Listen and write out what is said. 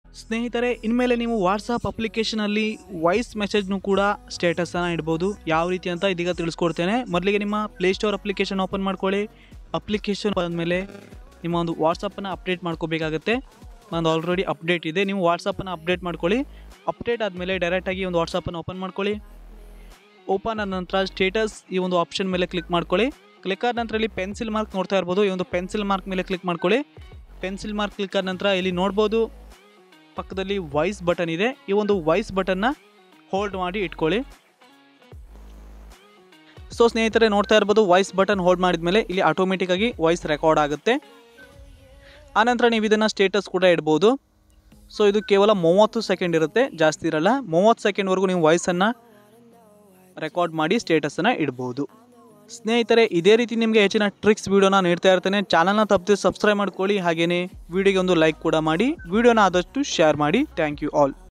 ಸ್ನೇಹಿತರೆ ಇನ್ಮೇಲೆ ನೀವು ವಾಟ್ಸಪ್ ಅಪ್ಲಿಕೇಶನಲ್ಲಿ ವಾಯ್ಸ್ ಮೆಸೇಜ್ನು ಕೂಡ ಸ್ಟೇಟಸನ್ನು ಇಡ್ಬೋದು ಯಾವ ರೀತಿ ಅಂತ ಇದೀಗ ತಿಳಿಸ್ಕೊಡ್ತೇನೆ ಮೊದಲಿಗೆ ನಿಮ್ಮ ಪ್ಲೇಸ್ಟೋರ್ ಅಪ್ಲಿಕೇಶನ್ ಓಪನ್ ಮಾಡ್ಕೊಳ್ಳಿ ಅಪ್ಲಿಕೇಶನ್ ಬಂದಮೇಲೆ ನಿಮ್ಮ ಒಂದು ವಾಟ್ಸಪ್ಪನ್ನು ಅಪ್ಡೇಟ್ ಮಾಡ್ಕೋಬೇಕಾಗತ್ತೆ ನಂದು ಆಲ್ರೆಡಿ ಅಪ್ಡೇಟ್ ಇದೆ ನೀವು ವಾಟ್ಸಪ್ಪನ್ನು ಅಪ್ಡೇಟ್ ಮಾಡ್ಕೊಳ್ಳಿ ಅಪ್ಡೇಟ್ ಆದಮೇಲೆ ಡೈರೆಕ್ಟಾಗಿ ಒಂದು ವಾಟ್ಸಪ್ಪನ್ನು ಓಪನ್ ಮಾಡ್ಕೊಳ್ಳಿ ಓಪನ್ ಆದ ನಂತರ ಸ್ಟೇಟಸ್ ಈ ಒಂದು ಆಪ್ಷನ್ ಮೇಲೆ ಕ್ಲಿಕ್ ಮಾಡ್ಕೊಳ್ಳಿ ಕ್ಲಿಕ್ ಆದ ನಂತರ ಇಲ್ಲಿ ಪೆನ್ಸಿಲ್ ಮಾರ್ಕ್ ನೋಡ್ತಾ ಇರ್ಬೋದು ಈ ಒಂದು ಪೆನ್ಸಿಲ್ ಮಾರ್ಕ್ ಮೇಲೆ ಕ್ಲಿಕ್ ಮಾಡ್ಕೊಳ್ಳಿ ಪೆನ್ಸಿಲ್ ಮಾರ್ಕ್ ಕ್ಲಿಕ್ ಆದ ನಂತರ ಇಲ್ಲಿ ನೋಡ್ಬೋದು ಪಕ್ಕದಲ್ಲಿ ವಾಯ್ಸ್ ಬಟನ್ ಇದೆ ಈ ಒಂದು ವಾಯ್ಸ್ ಬಟನ್ನ ಹೋಲ್ಡ್ ಮಾಡಿ ಇಟ್ಕೊಳ್ಳಿ ಸೊ ಸ್ನೇಹಿತರೆ ನೋಡ್ತಾ ಇರ್ಬೋದು ವಾಯ್ಸ್ ಬಟನ್ ಹೋಲ್ಡ್ ಮಾಡಿದ್ಮೇಲೆ ಇಲ್ಲಿ ಆಟೋಮೆಟಿಕ್ಕಾಗಿ ವಾಯ್ಸ್ ರೆಕಾರ್ಡ್ ಆಗುತ್ತೆ ಆನಂತರ ನೀವು ಇದನ್ನು ಸ್ಟೇಟಸ್ ಕೂಡ ಇಡ್ಬೋದು ಸೊ ಇದು ಕೇವಲ ಮೂವತ್ತು ಸೆಕೆಂಡ್ ಇರುತ್ತೆ ಜಾಸ್ತಿ ಇರಲ್ಲ ಮೂವತ್ತು ಸೆಕೆಂಡ್ವರೆಗೂ ನೀವು ವಾಯ್ಸನ್ನು ರೆಕಾರ್ಡ್ ಮಾಡಿ ಸ್ಟೇಟಸನ್ನು ಇಡ್ಬೋದು ಸ್ನೇಹಿತರೆ ಇದೇ ರೀತಿ ನಿಮಗೆ ಹೆಚ್ಚಿನ ಟ್ರಿಕ್ಸ್ ವೀಡಿಯೋನ ನೀಡ್ತಾ ಇರ್ತೇನೆ ಚಾನಲ್ನ ತಪ್ಪದೆ ಸಬ್ಸ್ಕ್ರೈಬ್ ಮಾಡ್ಕೊಳ್ಳಿ ಹಾಗೆಯೇ ವಿಡಿಯೋಗೆ ಒಂದು ಲೈಕ್ ಕೂಡ ಮಾಡಿ ವಿಡಿಯೋನ ಆದಷ್ಟು ಶೇರ್ ಮಾಡಿ ಥ್ಯಾಂಕ್ ಯು ಆಲ್